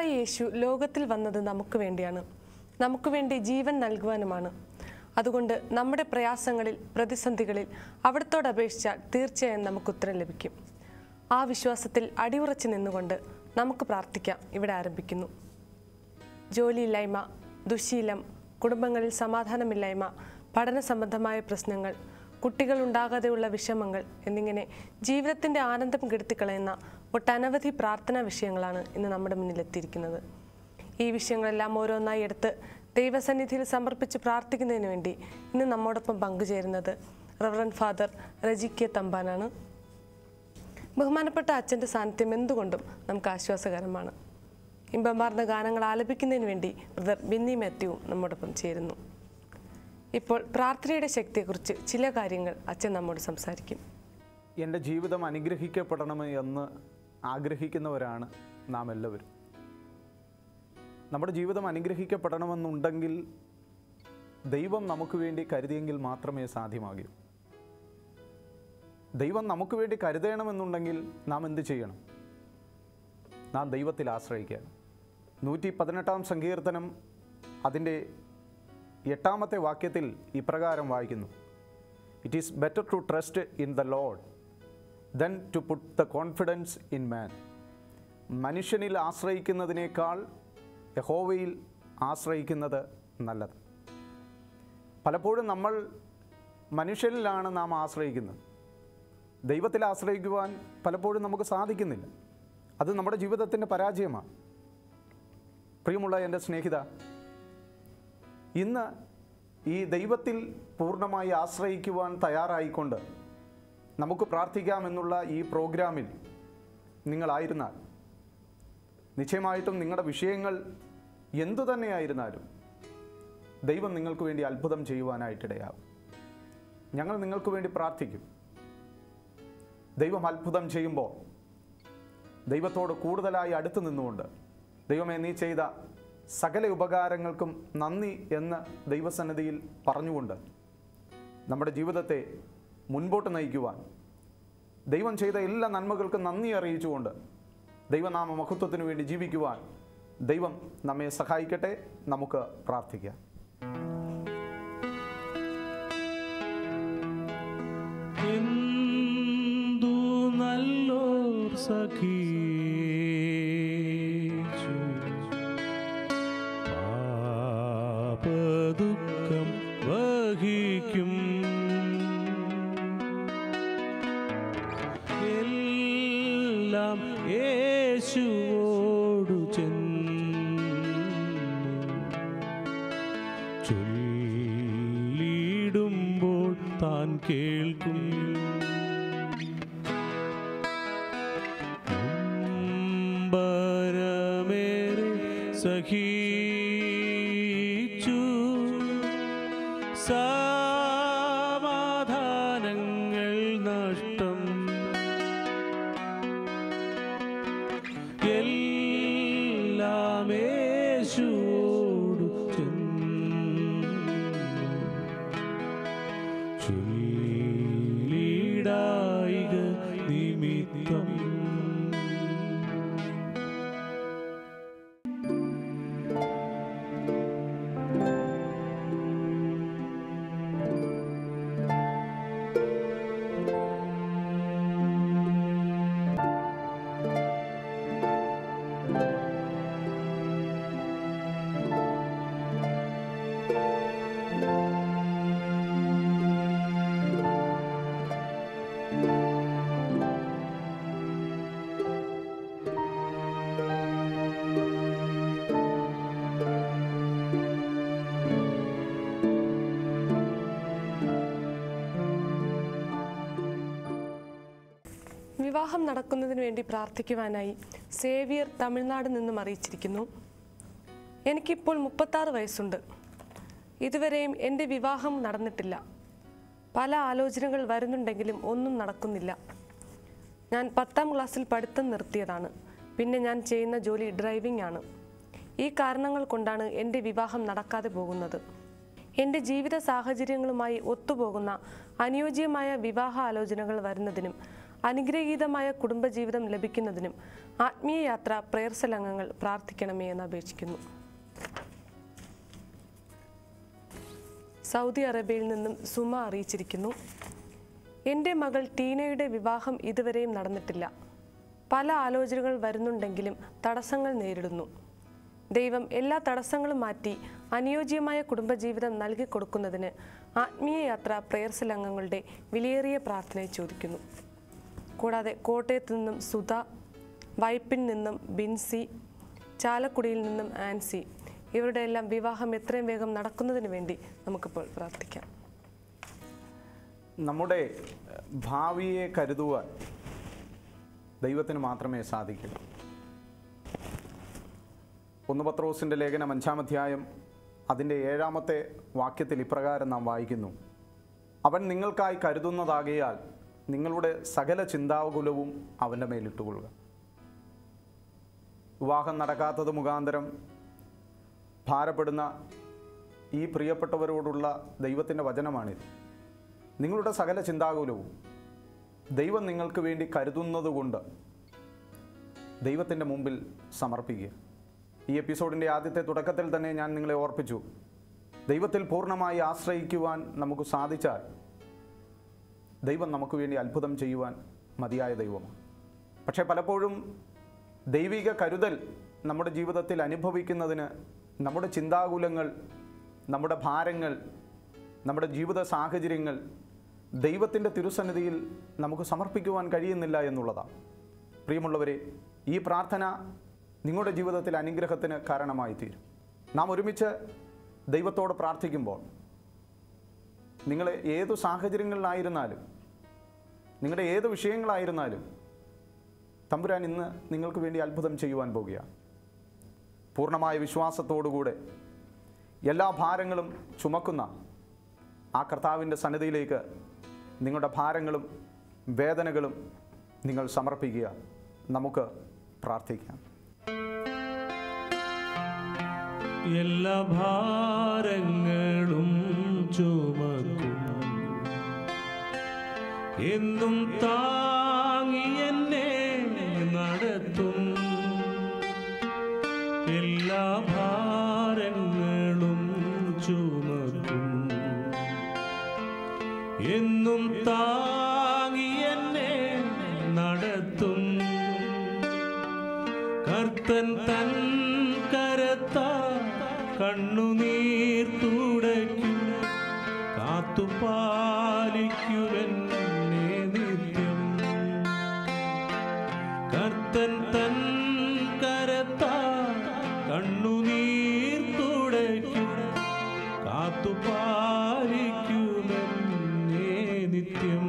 കർത്താവായ യേശു ലോകത്തിൽ വന്നത് നമുക്ക് വേണ്ടിയാണ് നമുക്ക് വേണ്ടി ജീവൻ നൽകുവാനുമാണ് അതുകൊണ്ട് നമ്മുടെ പ്രയാസങ്ങളിൽ പ്രതിസന്ധികളിൽ അവിടത്തോട് അപേക്ഷിച്ചാൽ തീർച്ചയായും നമുക്ക് ഉത്തരം ലഭിക്കും ആ വിശ്വാസത്തിൽ അടിയുറച്ചു നിന്നുകൊണ്ട് നമുക്ക് പ്രാർത്ഥിക്കാം ഇവിടെ ആരംഭിക്കുന്നു ജോലിയില്ലായ്മ ദുശീലം കുടുംബങ്ങളിൽ സമാധാനമില്ലായ്മ പഠന സംബന്ധമായ പ്രശ്നങ്ങൾ കുട്ടികൾ ഉണ്ടാകാതെയുള്ള വിഷമങ്ങൾ എന്നിങ്ങനെ ജീവിതത്തിൻ്റെ ആനന്ദം കെടുത്തിക്കളയുന്ന ഒട്ടനവധി പ്രാർത്ഥനാ വിഷയങ്ങളാണ് ഇന്ന് നമ്മുടെ മുന്നിലെത്തിയിരിക്കുന്നത് ഈ വിഷയങ്ങളെല്ലാം ഓരോന്നായി എടുത്ത് ദൈവസന്നിധിയിൽ സമർപ്പിച്ച് പ്രാർത്ഥിക്കുന്നതിന് വേണ്ടി ഇന്ന് നമ്മോടൊപ്പം പങ്കുചേരുന്നത് റവറൻ ഫാദർ റജി കെ തമ്പാനാണ് ബഹുമാനപ്പെട്ട അച്ഛൻ്റെ സാന്നിധ്യം എന്തുകൊണ്ടും നമുക്ക് ആശ്വാസകരമാണ് ഇമ്പമാർന്ന ഗാനങ്ങൾ ആലപിക്കുന്നതിന് വേണ്ടി ബ്രദർ ബിന്നി മാത്യുവും നമ്മോടൊപ്പം ചേരുന്നു ഇപ്പോൾ പ്രാർത്ഥനയുടെ ശക്തിയെക്കുറിച്ച് ചില കാര്യങ്ങൾ അച്ഛൻ നമ്മോട് സംസാരിക്കും എൻ്റെ ജീവിതം അനുഗ്രഹിക്കപ്പെടണമേ എന്ന് ആഗ്രഹിക്കുന്നവരാണ് നാം എല്ലാവരും നമ്മുടെ ജീവിതം അനുഗ്രഹിക്കപ്പെടണമെന്നുണ്ടെങ്കിൽ ദൈവം നമുക്ക് വേണ്ടി കരുതിയെങ്കിൽ മാത്രമേ സാധ്യമാകൂ ദൈവം നമുക്ക് വേണ്ടി കരുതണമെന്നുണ്ടെങ്കിൽ നാം എന്ത് ചെയ്യണം നാം ദൈവത്തിൽ ആശ്രയിക്കുക നൂറ്റി പതിനെട്ടാം സങ്കീർത്തനം അതിൻ്റെ എട്ടാമത്തെ വാക്യത്തിൽ ഇപ്രകാരം വായിക്കുന്നു it is better to trust in the Lord than to put the confidence in man മനുഷ്യനിൽ ആശ്രയിക്കുന്നതിനേക്കാൾ യഹോവയിൽ ആശ്രയിക്കുന്നത് നല്ലത് പലപ്പോഴും നമ്മൾ മനുഷ്യനിലാണ് നാം ആശ്രയിക്കുന്നത് ദൈവത്തിൽ ആശ്രയിക്കുവാൻ പലപ്പോഴും നമുക്ക് സാധിക്കുന്നില്ല അത് നമ്മുടെ ജീവിതത്തിൻ്റെ പരാജയമാണ് പ്രിയമുള്ള എൻ്റെ സ്നേഹിത ഇന്ന് ഈ ദൈവത്തിൽ പൂർണ്ണമായി ആശ്രയിക്കുവാൻ തയ്യാറായിക്കൊണ്ട് നമുക്ക് പ്രാർത്ഥിക്കാമെന്നുള്ള ഈ പ്രോഗ്രാമിൽ നിങ്ങളായിരുന്നാൽ നിശ്ചയമായിട്ടും നിങ്ങളുടെ വിഷയങ്ങൾ എന്തു തന്നെയായിരുന്നാലും ദൈവം നിങ്ങൾക്ക് വേണ്ടി അത്ഭുതം ചെയ്യുവാനായിട്ടിടയാവും ഞങ്ങൾ നിങ്ങൾക്ക് വേണ്ടി പ്രാർത്ഥിക്കും ദൈവം അത്ഭുതം ചെയ്യുമ്പോൾ ദൈവത്തോട് കൂടുതലായി അടുത്ത് നിന്നുകൊണ്ട് ദൈവമേ നീ ചെയ്ത സകല ഉപകാരങ്ങൾക്കും നന്ദി എന്ന് ദൈവസന്നിധിയിൽ പറഞ്ഞുകൊണ്ട് നമ്മുടെ ജീവിതത്തെ മുൻപോട്ട് നയിക്കുവാൻ ദൈവം ചെയ്ത എല്ലാ നന്മകൾക്കും നന്ദി അറിയിച്ചുകൊണ്ട് ദൈവനാമ മഹത്വത്തിനു വേണ്ടി ജീവിക്കുവാൻ ദൈവം നമ്മെ സഹായിക്കട്ടെ നമുക്ക് പ്രാർത്ഥിക്കാം എന്തു നല്ലോർ സഖീച്ചു പാപദുഃഖം വഹിക്കും എല്ലാം യേശുവോടു ചെന്നു ചൊല്ലിടുമ്പോൾ താൻ കേൾക്കും അമ്പരമേറെ സഹിച്ചു സമാധാനങ്ങൾ നഷ്ടം എല്ലാം യേശുവോടു ചെന്നു ചൊല്ലിടായിക നിമിത്തം വിവാഹം നടക്കുന്നതിന് വേണ്ടി പ്രാർത്ഥിക്കുവാനായി സേവിയർ തമിഴ്നാട് നിന്നും അറിയിച്ചിരിക്കുന്നു എനിക്കിപ്പോൾ മുപ്പത്താറ് വയസ്സുണ്ട് ഇതുവരെയും എൻ്റെ വിവാഹം നടന്നിട്ടില്ല പല ആലോചനകൾ വരുന്നുണ്ടെങ്കിലും ഒന്നും നടക്കുന്നില്ല ഞാൻ പത്താം ക്ലാസ്സിൽ പഠിത്തം നിർത്തിയതാണ് പിന്നെ ഞാൻ ചെയ്യുന്ന ജോലി ഡ്രൈവിംഗ് ആണ് ഈ കാരണങ്ങൾ കൊണ്ടാണ് എൻ്റെ വിവാഹം നടക്കാതെ പോകുന്നത് എൻ്റെ ജീവിത സാഹചര്യങ്ങളുമായി ഒത്തുപോകുന്ന അനുയോജ്യമായ വിവാഹ ആലോചനകൾ വരുന്നതിനും അനുഗ്രഹീതമായ കുടുംബജീവിതം ലഭിക്കുന്നതിനും ആത്മീയ യാത്ര പ്രേയർസൽ അംഗങ്ങൾ പ്രാർത്ഥിക്കണമേ എന്ന് അപേക്ഷിക്കുന്നു സൗദി അറേബ്യയിൽ നിന്നും സുമ അറിയിച്ചിരിക്കുന്നു എൻ്റെ മകൾ ടീനയുടെ വിവാഹം ഇതുവരെയും നടന്നിട്ടില്ല പല ആലോചനകൾ വരുന്നുണ്ടെങ്കിലും തടസ്സങ്ങൾ നേരിടുന്നു ദൈവം എല്ലാ തടസ്സങ്ങളും മാറ്റി അനുയോജ്യമായ കുടുംബജീവിതം നൽകി കൊടുക്കുന്നതിന് ആത്മീയ യാത്ര പ്രേയർസൽ അംഗങ്ങളുടെ വിലയേറിയ പ്രാർത്ഥനയെ ചോദിക്കുന്നു കൂടാതെ കോട്ടയത്ത് നിന്നും സുധ വൈപ്പിൽ നിന്നും ബിൻസി ചാലക്കുടിയിൽ നിന്നും ആൻസി ഇവരുടെ എല്ലാം വിവാഹം എത്രയും വേഗം നടക്കുന്നതിന് വേണ്ടി നമുക്കിപ്പോൾ പ്രാർത്ഥിക്കാം നമ്മുടെ ഏഹ്, ഭാവിയെ കരുതുവാൻ ദൈവത്തിന് മാത്രമേ സാധിക്കൂ ഒന്ന് പത്രോസിൻ്റെ ലേഖനം അഞ്ചാം അധ്യായം അതിൻ്റെ ഏഴാമത്തെ വാക്യത്തിൽ ഇപ്രകാരം നാം വായിക്കുന്നു അവൻ നിങ്ങൾക്കായി കരുതുന്നതാകയാൽ നിങ്ങളുടെ സകല ചിന്താകുലവും അവൻ്റെ മേലിട്ടുകൊള്ളുക വിവാഹം നടക്കാത്തത് മുഖാന്തരം ഭാരപ്പെടുന്ന ഈ പ്രിയപ്പെട്ടവരോടുള്ള ദൈവത്തിൻ്റെ വചനമാണിത് നിങ്ങളുടെ സകല ചിന്താകുലവും ദൈവം നിങ്ങൾക്ക് വേണ്ടി കരുതുന്നതുകൊണ്ട് ദൈവത്തിൻ്റെ മുമ്പിൽ സമർപ്പിക്കുക ഈ എപ്പിസോഡിൻ്റെ ആദ്യത്തെ തുടക്കത്തിൽ തന്നെ ഞാൻ നിങ്ങളെ ഓർപ്പിച്ചു ദൈവത്തിൽ പൂർണ്ണമായി ആശ്രയിക്കുവാൻ നമുക്ക് സാധിച്ചാൽ ദൈവം നമുക്ക് വേണ്ടി അത്ഭുതം ചെയ്യുവാൻ മതിയായ ദൈവമാണ് പക്ഷേ പലപ്പോഴും ദൈവിക കരുതൽ നമ്മുടെ ജീവിതത്തിൽ അനുഭവിക്കുന്നതിന് നമ്മുടെ ചിന്താകുലങ്ങൾ നമ്മുടെ ഭാരങ്ങൾ നമ്മുടെ ജീവിത സാഹചര്യങ്ങൾ ദൈവത്തിൻ്റെ തിരുസന്നിധിയിൽ നമുക്ക് സമർപ്പിക്കുവാൻ കഴിയുന്നില്ല എന്നുള്ളതാണ് പ്രിയമുള്ളവരെ ഈ പ്രാർത്ഥന നിങ്ങളുടെ ജീവിതത്തിൽ അനുഗ്രഹത്തിന് കാരണമായി തീരും നാം ഒരുമിച്ച് ദൈവത്തോട് പ്രാർത്ഥിക്കുമ്പോൾ നിങ്ങൾ ഏതു സാഹചര്യങ്ങളിലായിരുന്നാലും നിങ്ങളുടെ ഏത് വിഷയങ്ങളായിരുന്നാലും തമ്പുരാൻ ഇന്ന് നിങ്ങൾക്ക് വേണ്ടി അത്ഭുതം ചെയ്യുവാൻ പോകുകയാണ് പൂർണ്ണമായ വിശ്വാസത്തോടുകൂടെ എല്ലാ ഭാരങ്ങളും ചുമക്കുന്ന ആ കർത്താവിൻ്റെ സന്നിധിയിലേക്ക് നിങ്ങളുടെ ഭാരങ്ങളും വേദനകളും നിങ്ങൾ സമർപ്പിക്കുക നമുക്ക് പ്രാർത്ഥിക്കാം എല്ലാ ഭാരങ്ങളും ചുമക്കും എന്നും താങ്ങി എന്നെ നടത്തും എല്ലാ ഭാരങ്ങളും ചുമക്കും എന്നും താങ്ങി എന്നെ നടത്തും കർത്തൻ തൻ കരത്ത കണ്ണുനീർ തുടയ്ക്കും കാത്തുപാലിക്കുമെന്നെ നിത്യം കർത്തൻ തൻ കരത്ത കണ്ണുനീർ തുടയ്ക്കും കാത്തുപാലിക്കുമെന്നെ നിത്യം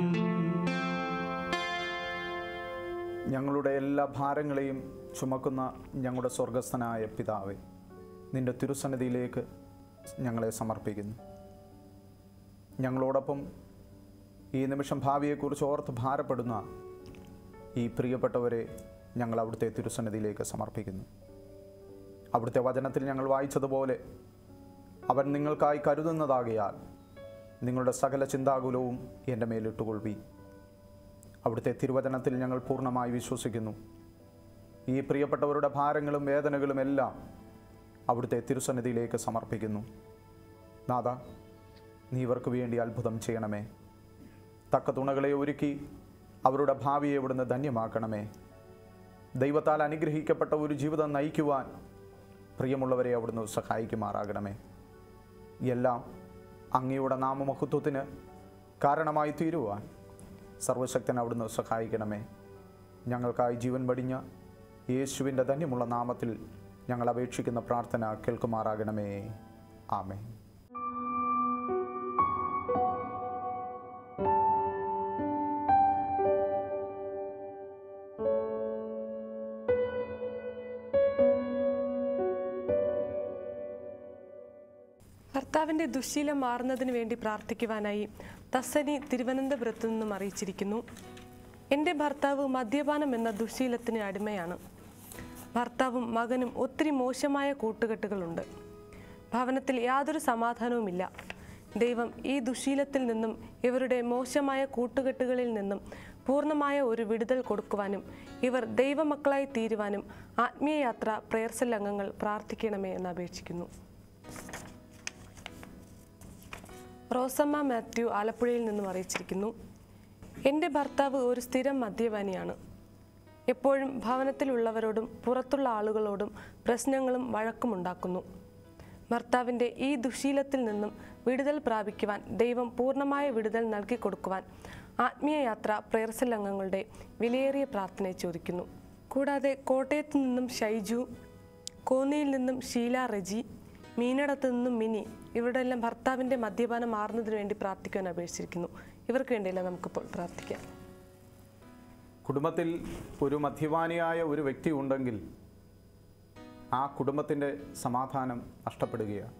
ഞങ്ങളുടെ എല്ലാ ഭാരങ്ങളെയും ചുമക്കുന്ന ഞങ്ങളുടെ സ്വർഗസ്ഥനായ പിതാവേ നിന്റെ തിരുസന്നിധിയിലേക്ക് ഞങ്ങളെ സമർപ്പിക്കുന്നു ഞങ്ങളോടൊപ്പം ഈ നിമിഷം ഭാവിയെക്കുറിച്ച് ഓർത്ത് ഭാരപ്പെടുന്ന ഈ പ്രിയപ്പെട്ടവരെ ഞങ്ങൾ അവിടുത്തെ തിരുസന്നിധിയിലേക്ക് സമർപ്പിക്കുന്നു അവിടുത്തെ വചനത്തിൽ ഞങ്ങൾ വായിച്ചതുപോലെ അവൻ നിങ്ങൾക്കായി കരുതുന്നതാകയാൽ നിങ്ങളുടെ സകല ചിന്താകുലവും എൻ്റെ മേലിട്ടുകൊള്ളി അവിടുത്തെ തിരുവചനത്തിൽ ഞങ്ങൾ പൂർണ്ണമായി വിശ്വസിക്കുന്നു ഈ പ്രിയപ്പെട്ടവരുടെ ഭാരങ്ങളും വേദനകളും എല്ലാം അവിടുത്തെ തിരുസന്നിധിയിലേക്ക് സമർപ്പിക്കുന്നു നാഥ നീ ഇവർക്ക് വേണ്ടി അത്ഭുതം ചെയ്യണമേ തക്ക തുണകളെ ഒരുക്കി അവരുടെ ഭാവിയെ ഇവിടുന്ന് ധന്യമാക്കണമേ ദൈവത്താൽ അനുഗ്രഹിക്കപ്പെട്ട ഒരു ജീവിതം നയിക്കുവാൻ പ്രിയമുള്ളവരെ അവിടുന്ന് സഹായിക്കുമാറാകണമേ എല്ലാം അങ്ങയുടെ നാമമഹത്വത്തിന് കാരണമായി തീരുവാൻ സർവശക്തൻ അവിടുന്ന് സഹായിക്കണമേ ഞങ്ങൾക്കായി ജീവൻ പടിഞ്ഞ യേശുവിൻ്റെ ധന്യമുള്ള നാമത്തിൽ ഞങ്ങൾ അപേക്ഷിക്കുന്ന പ്രാർത്ഥന കേൾക്കുമാറാകണമേ ആമേ ഭർത്താവിൻ്റെ ദുശ്ശീലം മാറുന്നതിന് വേണ്ടി പ്രാർത്ഥിക്കുവാനായി തസ്സനി തിരുവനന്തപുരത്തു നിന്നും അറിയിച്ചിരിക്കുന്നു എൻ്റെ ഭർത്താവ് മദ്യപാനം എന്ന ദുശ്ശീലത്തിന് അടിമയാണ് ഭർത്താവും മകനും ഒത്തിരി മോശമായ കൂട്ടുകെട്ടുകളുണ്ട് ഭവനത്തിൽ യാതൊരു സമാധാനവുമില്ല ദൈവം ഈ ദുശീലത്തിൽ നിന്നും ഇവരുടെ മോശമായ കൂട്ടുകെട്ടുകളിൽ നിന്നും പൂർണ്ണമായ ഒരു വിടുതൽ കൊടുക്കുവാനും ഇവർ ദൈവമക്കളായി തീരുവാനും ആത്മീയ യാത്ര പ്രേയർസൽ അംഗങ്ങൾ പ്രാർത്ഥിക്കണമേ എന്ന് അപേക്ഷിക്കുന്നു റോസമ്മ മാത്യു ആലപ്പുഴയിൽ നിന്നും അറിയിച്ചിരിക്കുന്നു എൻ്റെ ഭർത്താവ് ഒരു സ്ഥിരം മദ്യപാനിയാണ് എപ്പോഴും ഭവനത്തിലുള്ളവരോടും പുറത്തുള്ള ആളുകളോടും പ്രശ്നങ്ങളും വഴക്കും ഉണ്ടാക്കുന്നു ഭർത്താവിൻ്റെ ഈ ദുശീലത്തിൽ നിന്നും വിടുതൽ പ്രാപിക്കുവാൻ ദൈവം പൂർണ്ണമായ വിടുതൽ നൽകി കൊടുക്കുവാൻ ആത്മീയ യാത്ര പ്രേയർസൽ അംഗങ്ങളുടെ വിലയേറിയ പ്രാർത്ഥനയെ ചോദിക്കുന്നു കൂടാതെ കോട്ടയത്ത് നിന്നും ഷൈജു കോന്നിയിൽ നിന്നും ഷീല റെജി മീനടത്ത് നിന്നും മിനി ഇവരുടെ എല്ലാം ഭർത്താവിൻ്റെ മദ്യപാനം മാറുന്നതിന് വേണ്ടി പ്രാർത്ഥിക്കുവാൻ അപേക്ഷിച്ചിരിക്കുന്നു ഇവർക്ക് വേണ്ടിയല്ല നമുക്കിപ്പോൾ പ്രാർത്ഥിക്കാം കുടുംബത്തിൽ ഒരു മദ്യപാനിയായ ഒരു വ്യക്തി ഉണ്ടെങ്കിൽ ആ കുടുംബത്തിൻ്റെ സമാധാനം നഷ്ടപ്പെടുകയാണ്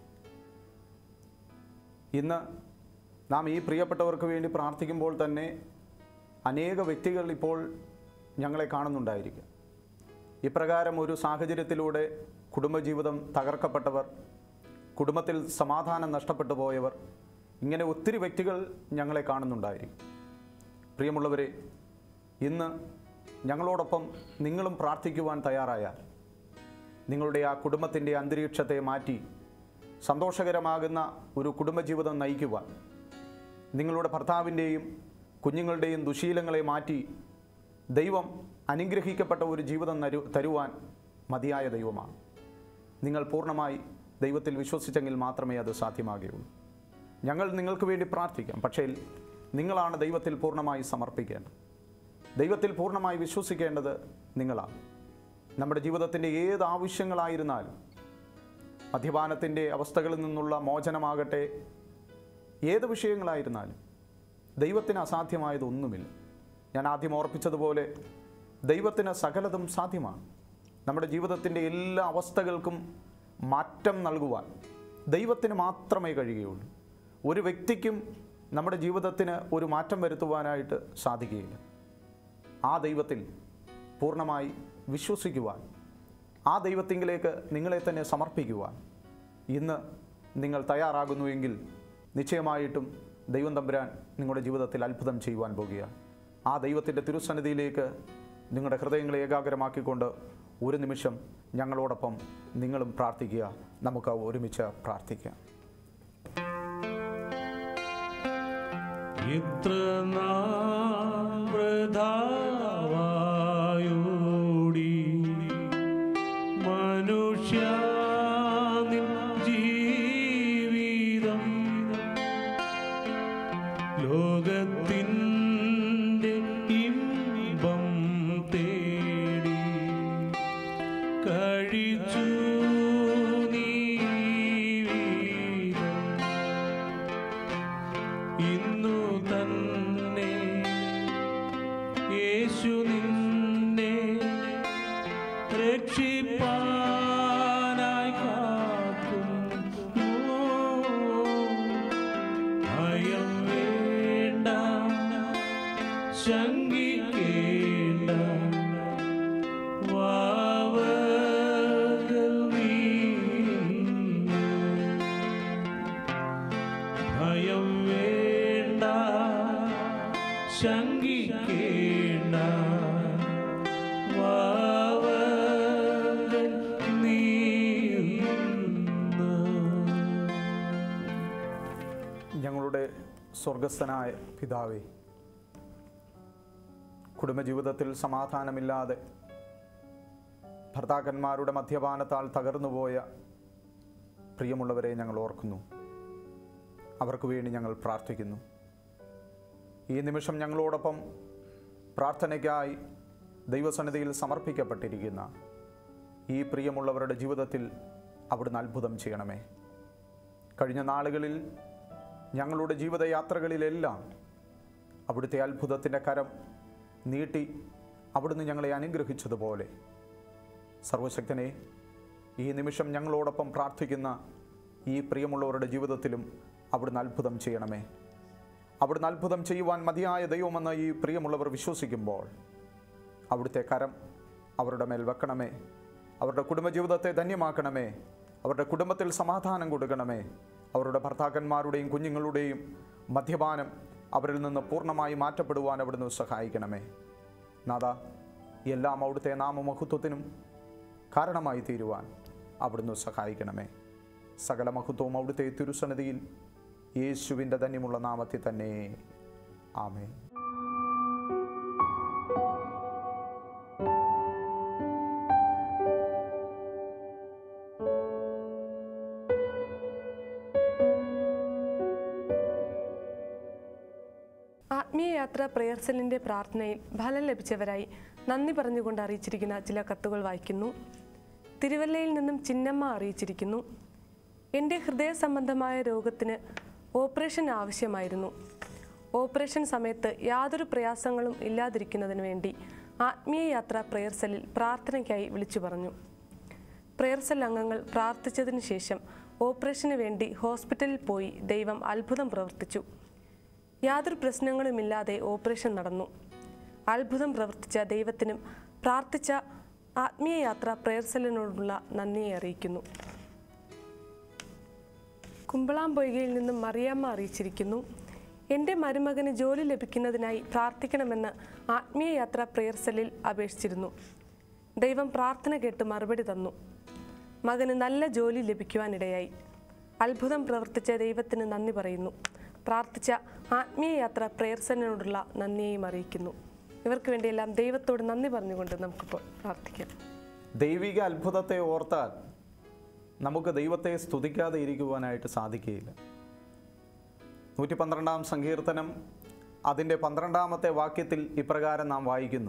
ഇന്ന് നാം ഈ പ്രിയപ്പെട്ടവർക്ക് വേണ്ടി പ്രാർത്ഥിക്കുമ്പോൾ തന്നെ അനേക വ്യക്തികൾ ഇപ്പോൾ ഞങ്ങളെ കാണുന്നുണ്ടായിരിക്കും ഇപ്രകാരം ഒരു സാഹചര്യത്തിലൂടെ കുടുംബജീവിതം തകർക്കപ്പെട്ടവർ കുടുംബത്തിൽ സമാധാനം നഷ്ടപ്പെട്ടു പോയവർ ഇങ്ങനെ ഒത്തിരി വ്യക്തികൾ ഞങ്ങളെ കാണുന്നുണ്ടായിരിക്കും പ്രിയമുള്ളവരെ ഇന്ന് ഞങ്ങളോടൊപ്പം നിങ്ങളും പ്രാർത്ഥിക്കുവാൻ തയ്യാറായാൽ നിങ്ങളുടെ ആ കുടുംബത്തിൻ്റെ അന്തരീക്ഷത്തെ മാറ്റി സന്തോഷകരമാകുന്ന ഒരു കുടുംബജീവിതം നയിക്കുവാൻ നിങ്ങളുടെ ഭർത്താവിൻ്റെയും കുഞ്ഞുങ്ങളുടെയും ദുശീലങ്ങളെ മാറ്റി ദൈവം അനുഗ്രഹിക്കപ്പെട്ട ഒരു ജീവിതം നരു തരുവാൻ മതിയായ ദൈവമാണ് നിങ്ങൾ പൂർണ്ണമായി ദൈവത്തിൽ വിശ്വസിച്ചെങ്കിൽ മാത്രമേ അത് സാധ്യമാകുകയുള്ളൂ ഞങ്ങൾ നിങ്ങൾക്ക് വേണ്ടി പ്രാർത്ഥിക്കാം പക്ഷേ നിങ്ങളാണ് ദൈവത്തിൽ പൂർണ്ണമായി സമർപ്പിക്കേണ്ടത് ദൈവത്തിൽ പൂർണ്ണമായി വിശ്വസിക്കേണ്ടത് നിങ്ങളാണ് നമ്മുടെ ജീവിതത്തിൻ്റെ ഏത് ആവശ്യങ്ങളായിരുന്നാലും മദ്യപാനത്തിൻ്റെ അവസ്ഥകളിൽ നിന്നുള്ള മോചനമാകട്ടെ ഏത് വിഷയങ്ങളായിരുന്നാലും ദൈവത്തിന് അസാധ്യമായതൊന്നുമില്ല ഞാൻ ആദ്യം ഓർപ്പിച്ചതുപോലെ ദൈവത്തിന് സകലതും സാധ്യമാണ് നമ്മുടെ ജീവിതത്തിൻ്റെ എല്ലാ അവസ്ഥകൾക്കും മാറ്റം നൽകുവാൻ ദൈവത്തിന് മാത്രമേ കഴിയുകയുള്ളൂ ഒരു വ്യക്തിക്കും നമ്മുടെ ജീവിതത്തിന് ഒരു മാറ്റം വരുത്തുവാനായിട്ട് സാധിക്കുകയില്ല ആ ദൈവത്തിൽ പൂർണ്ണമായി വിശ്വസിക്കുവാൻ ആ ദൈവത്തിങ്കിലേക്ക് നിങ്ങളെ തന്നെ സമർപ്പിക്കുവാൻ ഇന്ന് നിങ്ങൾ തയ്യാറാകുന്നുവെങ്കിൽ നിശ്ചയമായിട്ടും ദൈവം തമ്പുരാൻ നിങ്ങളുടെ ജീവിതത്തിൽ അത്ഭുതം ചെയ്യുവാൻ പോകുകയാണ് ആ ദൈവത്തിൻ്റെ തിരുസന്നിധിയിലേക്ക് നിങ്ങളുടെ ഹൃദയങ്ങളെ ഏകാഗ്രമാക്കിക്കൊണ്ട് ഒരു നിമിഷം ഞങ്ങളോടൊപ്പം നിങ്ങളും പ്രാർത്ഥിക്കുക നമുക്ക് ഒരുമിച്ച് പ്രാർത്ഥിക്കാം ഇത്ര നാൾ വൃഥാവായോടി മനുഷ്യ നിൻ ജീവിതം ലോകത്തിൻ്റെ ഇമ്പം തേടി കഴിച്ചു നീ വീരം. ഇന്നു തന്നെ യേശു നിന്നെ രക്ഷിപ്പാനായി കാക്കുന്നു ഭയം വേണ്ട ശങ്കിക്കേണ്ട വാവകൾ നീങ്ങുന്നു ഭയം വേണ്ട ശങ്കിക്കേണ്ട വാവകൾ നീങ്ങുന്നു ഞങ്ങളുടെ സ്വർഗസ്ഥനായ പിതാവേ കുടുംബജീവിതത്തിൽ സമാധാനമില്ലാതെ ഭർത്താക്കന്മാരുടെ മദ്യപാനത്താൽ തകർന്നുപോയ പ്രിയമുള്ളവരെ ഞങ്ങൾ ഓർക്കുന്നു അവർക്ക് വേണ്ടി ഞങ്ങൾ പ്രാർത്ഥിക്കുന്നു ഈ നിമിഷം ഞങ്ങളോടൊപ്പം പ്രാർത്ഥനയ്ക്കായി ദൈവസന്നിധിയിൽ സമർപ്പിക്കപ്പെട്ടിരിക്കുന്ന ഈ പ്രിയമുള്ളവരുടെ ജീവിതത്തിൽ അവിടുന്ന് അത്ഭുതം ചെയ്യണമേ കഴിഞ്ഞ നാളുകളിൽ ഞങ്ങളുടെ ജീവിതയാത്രകളിലെല്ലാം അവിടുത്തെ അത്ഭുതത്തിൻ്റെ കരം നീട്ടി അവിടുന്ന് ഞങ്ങളെ അനുഗ്രഹിച്ചതുപോലെ സർവശക്തനെ ഈ നിമിഷം ഞങ്ങളോടൊപ്പം പ്രാർത്ഥിക്കുന്ന ഈ പ്രിയമുള്ളവരുടെ ജീവിതത്തിലും അവിടുന്ന് അത്ഭുതം ചെയ്യണമേ അവിടുന്ന് അത്ഭുതം ചെയ്യുവാൻ മതിയായ ദൈവമെന്ന് ഈ പ്രിയമുള്ളവർ വിശ്വസിക്കുമ്പോൾ അവിടുത്തെ കരം അവരുടെ മേൽ വെക്കണമേ അവരുടെ കുടുംബജീവിതത്തെ ധന്യമാക്കണമേ അവരുടെ കുടുംബത്തിൽ സമാധാനം കൊടുക്കണമേ അവരുടെ ഭർത്താക്കന്മാരുടെയും കുഞ്ഞുങ്ങളുടെയും മദ്യപാനം അവരിൽ നിന്ന് പൂർണ്ണമായി മാറ്റപ്പെടുവാൻ അവിടുന്ന് സഹായിക്കണമേ നാഥ എല്ലാം അവിടുത്തെ നാമമഹത്വത്തിനും കാരണമായി തീരുവാൻ അവിടുന്ന് സഹായിക്കണമേ സകല മഹത്വവും അവിടുത്തെ തിരുസന്നിധിയിൽ യേശുവിൻ്റെ ധന്യമുള്ള നാമത്തിൽ തന്നെ ആമേ ആത്മീയ യാത്ര പ്രെയർ സെല്ലിൻ്റെ പ്രാർത്ഥനയിൽ ഫലം ലഭിച്ചവരായി നന്ദി പറഞ്ഞുകൊണ്ട് അറിയിച്ചിരിക്കുന്ന ചില കത്തുകൾ വായിക്കുന്നു തിരുവല്ലയിൽ നിന്നും ചിന്നമ്മ അറിയിച്ചിരിക്കുന്നു എൻ്റെ ഹൃദയ സംബന്ധമായ രോഗത്തിന് ഓപ്പറേഷൻ ആവശ്യമായിരുന്നു ഓപ്പറേഷൻ സമയത്ത് യാതൊരു പ്രയാസങ്ങളും ഇല്ലാതിരിക്കുന്നതിന് വേണ്ടി ആത്മീയ യാത്ര പ്രെയർ സെല്ലിൽ പ്രാർത്ഥനയ്ക്കായി വിളിച്ചു പറഞ്ഞു പ്രെയർ സെൽ അംഗങ്ങൾ പ്രാർത്ഥിച്ചതിന് ശേഷം ഓപ്പറേഷന് വേണ്ടി ഹോസ്പിറ്റലിൽ പോയി ദൈവം അത്ഭുതം പ്രവർത്തിച്ചു യാതൊരു പ്രശ്നങ്ങളുമില്ലാതെ ഓപ്പറേഷൻ നടന്നു അത്ഭുതം പ്രവർത്തിച്ച ദൈവത്തിനും പ്രാർത്ഥിച്ച ആത്മീയ യാത്ര പ്രെയർ സെല്ലിനോടുള്ള നന്ദിയെ അറിയിക്കുന്നു കുമ്പളാംപൊയ്കയിൽ നിന്നും മറിയാമ്മ അറിയിച്ചിരിക്കുന്നു എൻ്റെ മരുമകന് ജോലി ലഭിക്കുന്നതിനായി പ്രാർത്ഥിക്കണമെന്ന് ആത്മീയ യാത്ര പ്രെയർ സെല്ലിൽ അപേക്ഷിച്ചിരുന്നു ദൈവം പ്രാർത്ഥന കേട്ട് മറുപടി തന്നു മകന് നല്ല ജോലി ലഭിക്കുവാനിടയായി അത്ഭുതം പ്രവർത്തിച്ച ദൈവത്തിന് നന്ദി പറയുന്നു പ്രാർത്ഥിച്ച ആത്മീയ യാത്ര പ്രെയർ സെല്ലിനോടുള്ള നന്ദിയെയും അറിയിക്കുന്നു ഇവർക്ക് വേണ്ടിയെല്ലാം ദൈവത്തോട് നന്ദി പറഞ്ഞുകൊണ്ട് നമുക്കിപ്പോൾ പ്രാർത്ഥിക്കാം ദൈവിക അത്ഭുതത്തെ ഓർത്താൽ നമുക്ക് ദൈവത്തെ സ്തുതിക്കാതെ ഇരിക്കുവാനായിട്ട് സാധിക്കുകയില്ല നൂറ്റി പന്ത്രണ്ടാം സങ്കീർത്തനം അതിൻ്റെ പന്ത്രണ്ടാമത്തെ വാക്യത്തിൽ ഇപ്രകാരം നാം വായിക്കുന്നു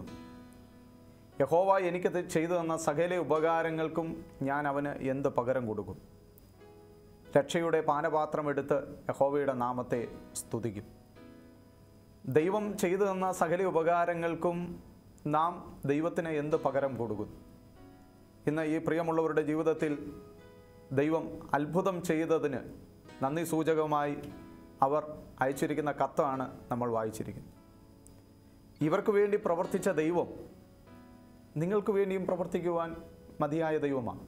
യഹോവ എനിക്ക് ത- ചെയ്തു തന്ന സകല ഉപകാരങ്ങൾക്കും ഞാൻ അവന് എന്ത് പകരം കൊടുക്കും രക്ഷയുടെ പാനപാത്രം എടുത്ത് യഹോവയുടെ നാമത്തെ സ്തുതിക്കും ദൈവം ചെയ്തു തന്ന സകല ഉപകാരങ്ങൾക്കും നാം ദൈവത്തിന് എന്ത് പകരം കൊടുക്കും ഇന്ന് ഈ പ്രിയമുള്ളവരുടെ ജീവിതത്തിൽ ദൈവം അത്ഭുതം ചെയ്തതിന് നന്ദി സൂചകമായി അവർ അയച്ചിരിക്കുന്ന കത്താണ് നമ്മൾ വായിച്ചിരിക്കുന്നത് ഇവർക്ക് വേണ്ടി പ്രവർത്തിച്ച ദൈവം നിങ്ങൾക്ക് വേണ്ടിയും പ്രവർത്തിക്കുവാൻ മതിയായ ദൈവമാണ്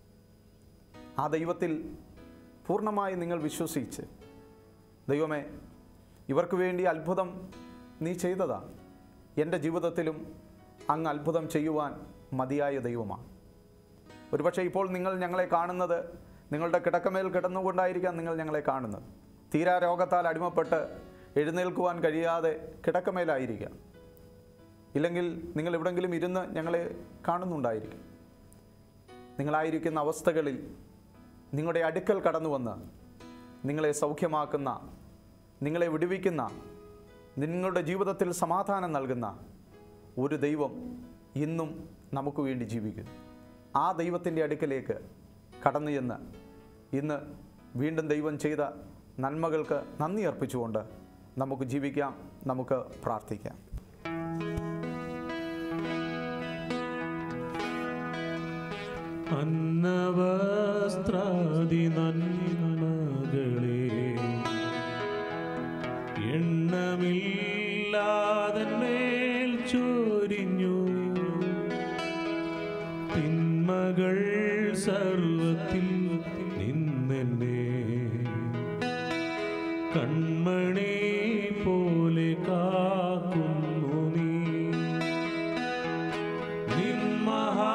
ആ ദൈവത്തിൽ പൂർണ്ണമായി നിങ്ങൾ വിശ്വസിച്ച് ദൈവമേ ഇവർക്ക് വേണ്ടി അത്ഭുതം നീ ചെയ്തതാ എൻ്റെ ജീവിതത്തിലും അങ്ങ് അത്ഭുതം ചെയ്യുവാൻ മതിയായ ദൈവമാണ് ഒരുപക്ഷെ ഇപ്പോൾ നിങ്ങൾ ഞങ്ങളെ കാണുന്നത് നിങ്ങളുടെ കിടക്കമേൽ കിടന്നുകൊണ്ടായിരിക്കാം നിങ്ങൾ ഞങ്ങളെ കാണുന്നത് തീരാ രോഗത്താൽ അടിമപ്പെട്ട് എഴുന്നേൽക്കുവാൻ കഴിയാതെ കിടക്കമേലായിരിക്കാം ഇല്ലെങ്കിൽ നിങ്ങൾ എവിടെങ്കിലും ഇരുന്ന് ഞങ്ങളെ കാണുന്നുണ്ടായിരിക്കും നിങ്ങളായിരിക്കുന്ന അവസ്ഥകളിൽ നിങ്ങളുടെ അടുക്കൽ കടന്നു വന്ന് നിങ്ങളെ സൗഖ്യമാക്കുന്ന നിങ്ങളെ വിടുവിക്കുന്ന നിങ്ങളുടെ ജീവിതത്തിൽ സമാധാനം നൽകുന്ന ഒരു ദൈവം ഇന്നും നമുക്ക് വേണ്ടി ജീവിക്കുന്നു ആ ദൈവത്തിൻ്റെ അടുക്കലേക്ക് കടന്നു ചെന്ന് ഇന്ന് വീണ്ടും ദൈവം ചെയ്ത നന്മകൾക്ക് നന്ദി അർപ്പിച്ചുകൊണ്ട് നമുക്ക് ജീവിക്കാം നമുക്ക് പ്രാർത്ഥിക്കാം അന്നവസ്ത്രാദി നന്മകളെ എണ്ണമില്ലാതന്മേൽ ചോരിഞ്ഞു തിന്മകൾ സർവത്തിൽ നിന്നെന്നെ കൺമണി പോലെ കാക്കുന്നു നീ നിൻ മഹാ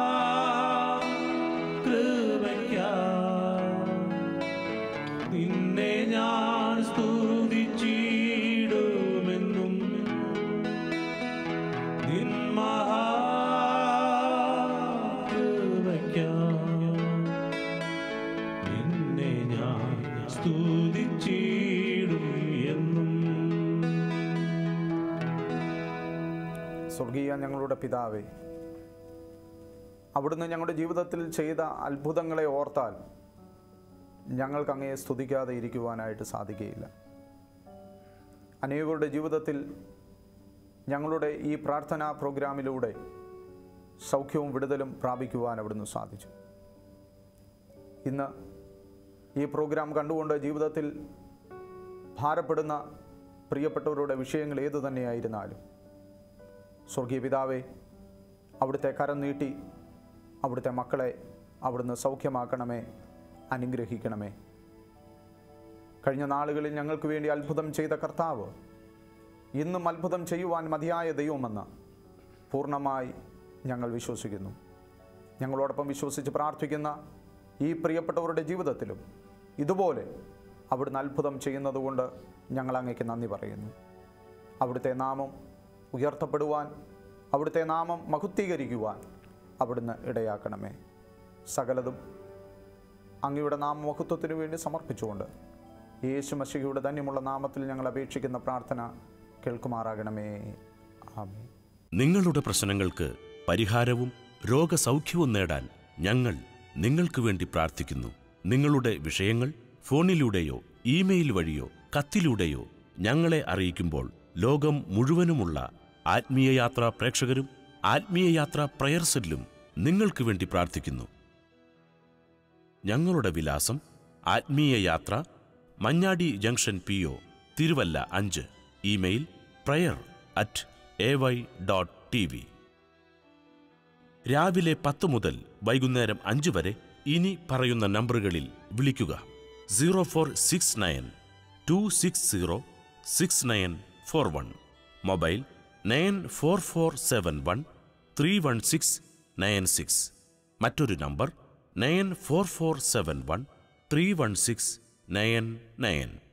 കൃപയ്ക്കാ നിന്നെ ഞാൻ സ്തുതിച്ചിടുമെന്നും നിൻ മഹാ കൃപയ്ക്കാ നിന്നെ ഞാൻ സ്തുതിച്ചിടും എന്നും സ്വർഗീയ ഞങ്ങളുടെ പിതാവേ അവിടുന്ന് ഞങ്ങളുടെ ജീവിതത്തിൽ ചെയ്ത അത്ഭുതങ്ങളെ ഓർത്താൽ ഞങ്ങൾക്ക് അങ്ങയെ സ്തുതിക്കാതെ ഇരിക്കുവാനായിട്ട് സാധിക്കുകയില്ല അനേകരുടെ ജീവിതത്തിൽ ഞങ്ങളുടെ ഈ പ്രാർത്ഥനാ പ്രോഗ്രാമിലൂടെ സൗഖ്യവും വിടുതലും പ്രാപിക്കുവാൻ അവിടുന്ന് സാധിച്ചു ഇന്ന് ഈ പ്രോഗ്രാം കണ്ടുകൊണ്ട് ജീവിതത്തിൽ ഭാരപ്പെടുന്ന പ്രിയപ്പെട്ടവരുടെ വിഷയങ്ങൾ ഏതു തന്നെയായിരുന്നാലും സ്വർഗീയ പിതാവേ അവിടുത്തെ കരം നീട്ടി അവിടുത്തെ മക്കളെ അവിടുന്ന് സൗഖ്യമാക്കണമേ അനുഗ്രഹിക്കണമേ കഴിഞ്ഞ നാളുകളിൽ ഞങ്ങൾക്ക് വേണ്ടി അത്ഭുതം ചെയ്ത കർത്താവ് ഇന്നും അത്ഭുതം ചെയ്യുവാൻ മതിയായ ദൈവമെന്ന് പൂർണ്ണമായി ഞങ്ങൾ വിശ്വസിക്കുന്നു ഞങ്ങളോടൊപ്പം വിശ്വസിച്ച് പ്രാർത്ഥിക്കുന്ന ഈ പ്രിയപ്പെട്ടവരുടെ ജീവിതത്തിലും ഇതുപോലെ അവിടുന്ന് അത്ഭുതം ചെയ്യുന്നതുകൊണ്ട് ഞങ്ങൾ അങ്ങേക്ക് നന്ദി പറയുന്നു അവിടുത്തെ നാമം ഉയർത്തപ്പെടുവാൻ അവിടുത്തെ നാമം മഹുദ്ധീകരിക്കുവാൻ അവിടുന്ന് ഇടയാക്കണമേ സകലതും അങ്ങയുടെ നാമമഹത്വത്തിനു വേണ്ടി സമർപ്പിച്ചുകൊണ്ട് യേശു മഷികയുടെ ധന്യമുള്ള നാമത്തിൽ ഞങ്ങൾ അപേക്ഷിക്കുന്ന പ്രാർത്ഥന കേൾക്കുമാറാകണമേ ആമേ നിങ്ങളുടെ പ്രശ്നങ്ങൾക്ക് പരിഹാരവും രോഗസൗഖ്യവും നേടാൻ ഞങ്ങൾ നിങ്ങൾക്ക് വേണ്ടി പ്രാർത്ഥിക്കുന്നു നിങ്ങളുടെ വിഷയങ്ങൾ ഫോണിലൂടെയോ ഇമെയിൽ വഴിയോ കത്തിലൂടെയോ ഞങ്ങളെ അറിയിക്കുമ്പോൾ ലോകം മുഴുവനുമുള്ള ആത്മീയ യാത്രാ പ്രേക്ഷകരും ആത്മീയ യാത്രാ പ്രയർ സെല്ലും നിങ്ങൾക്ക് വേണ്ടി പ്രാർത്ഥിക്കുന്നു ഞങ്ങളുടെ വിലാസം ആത്മീയ യാത്ര Manjadi junction P O Thiruvalla അഞ്ച് email prayer at A Y dot T V രാവിലെ പത്ത് മുതൽ വൈകുന്നേരം അഞ്ച് വരെ ഇനി പറയുന്ന നമ്പറുകളിൽ വിളിക്കുക zero four six nine two six zero six nine four one mobile nine four four seven one three one six nine six മറ്റൊരു number nine four four seven one three one six nine nine